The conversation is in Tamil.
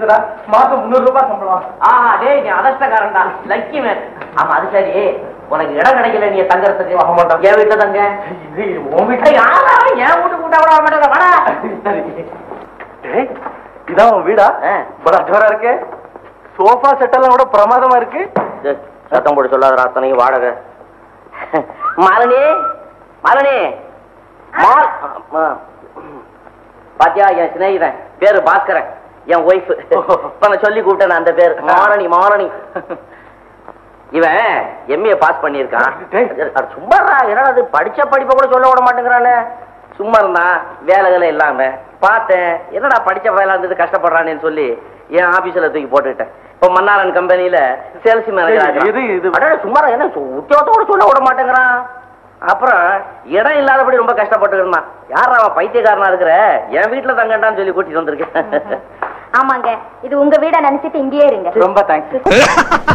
கிடைச்சதுடா மாசம் முந்நூறு ரூபாய் சம்பளம் ஆஹா டேய் நீ அதஷ்டக்காரன்டா லக்கி மேன் ஆமா அது சரி உனக்கு இடம் கிடைக்கல நீ தங்கறதுக்கு ஆமாண்டா. என் வீட்டுல தங்க இது உன் ஏய், வீட்டு யாரா என் வீட்டுக்கு கூட்டா விட மாட்டேங்க வாடா டேய் இதான் உன் வீடா ஆ. படா ஜோரா இருக்கே சோஃபா செட் எல்லாம் கூட பிரமாதமா இருக்கு டேய், சத்தம் போட்டு சொல்லாத அத்தனைக்கு வாடகை மாலினி மாலினி மால் ஆ. பாத்தியா என் சிநேகிதன் பேரு பாஸ்கரன் என் ஒய்ஃப் இப்ப நான் சொல்லி கூப்பிட்டேன் அந்த பேர் மாரணி மாரணி இவன் எம்ஏ பாஸ் பண்ணியிருக்கான் டேய். அட சும்மா என்னடா அது படிச்ச படிப்பை கூட சொல்ல விட மாட்டேங்கிறானே சும்மா இருந்தான் வேலைகளை இல்லாம பார்த்தேன் என்னடா படிச்ச வேலை இருந்தது கஷ்டப்படுறானேன்னு சொல்லி என் ஆபீஸ்ல தூக்கி போட்டுக்கிட்டேன் இப்ப மன்னாரன் கம்பெனில சேல்ஸ் டேய், இது, இது. மேனேஜர் சும்மா என்ன சு- உத்தியோகத்தோட சொல்ல விட மாட்டேங்கிறான் அப்புறம் இடம் இல்லாதபடி ரொம்ப கஷ்டப்பட்டுருந்தான் யார் அவன் பைத்தியக்காரனா இருக்கிற என் வீட்டுல தங்கண்டான்னு சொல்லி கூட்டிட்டு வந்திருக்கேன் ஆமாங்க இது உங்க வீட நினைச்சிட்டு இங்கேயே இருங்க ரொம்ப தேங்க்ஸ்